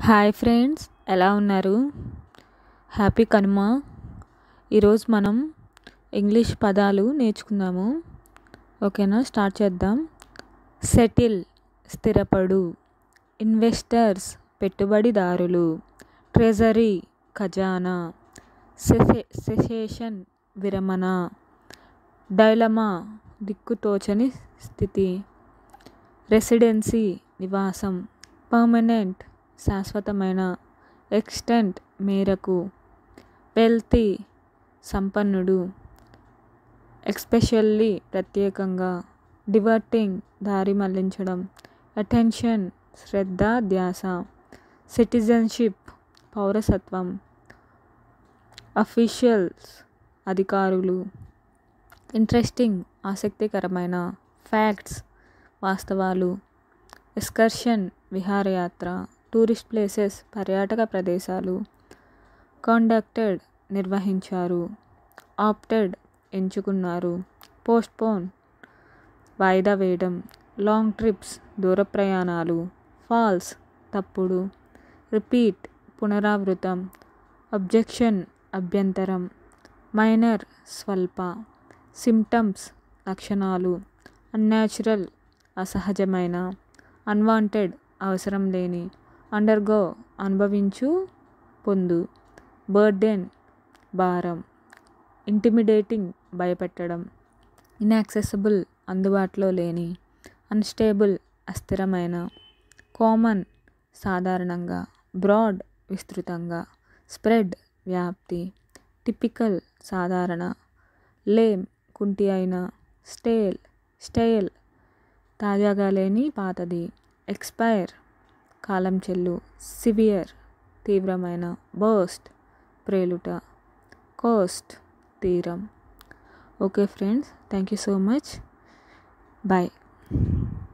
hi friends ఎలా ఉన్నారు happy Kanuma ఈరోజు మనం ఇంగ్లీష్ పదాలు నేర్చుకుందాము ఓకేనా స్టార్ట్ చేద్దాం సెటిల్ స్థిరపడు ఇన్వెస్టర్స్ పెట్టుబడిదారులు ట్రెజరీ ఖజానా సెసే సెసేషన్ విరమణ డైలమా దిక్కుతోచని స్థితి రెసిడెన్సీ నివాసం పర్మనెంట్ శాశ్వతమైన ఎక్స్టెంట్ మేరకు వెల్తీ సంపన్నుడు ఎక్స్పెషల్లీ ప్రత్యేకంగా డివర్టింగ్ దారి మళ్లించడం అటెన్షన్ శ్రద్ధ ధ్యాస సిటిజన్షిప్ పౌరసత్వం అఫీషియల్స్ అధికారులు ఇంట్రెస్టింగ్ ఆసక్తికరమైన ఫ్యాక్ట్స్ వాస్తవాలు ఎక్స్కర్షన్ విహారయాత్ర టూరిస్ట్ ప్లేసెస్ పర్యాటక ప్రదేశాలు కండక్టెడ్ నిర్వహించారు ఆప్టెడ్ ఎంచుకున్నారు పోస్ట్పోన్ వాయిదా వేయడం లాంగ్ ట్రిప్స్ దూర ప్రయాణాలు ఫాల్స్ తప్పుడు రిపీట్ పునరావృతం అబ్జెక్షన్ అభ్యంతరం మైనర్ స్వల్ప సిమ్టమ్స్ లక్షణాలు అన్యాచురల్ అసహజమైన అన్వాంటెడ్ అవసరం లేని అండర్గో అనుభవించు పొందు బర్డెన్ భారం ఇంటిమిడేటింగ్ భయపెట్టడం ఇన్యాక్సెసిబుల్ అందుబాటులో లేని అన్స్టేబుల్ అస్థిరమైన కామన్ సాధారణంగా బ్రాడ్ విస్తృతంగా స్ప్రెడ్ వ్యాప్తి టిపికల్ సాధారణ లేమ్ కుంటి అయిన స్టేల్ స్టైల్ తాజాగా లేని పాతది ఎక్స్పైర్ కాలం చెల్లు సివియర్ తీవ్రమైన బర్స్ట్ ప్రేలుట కోస్ట్ తీరం okay friends thank you so much bye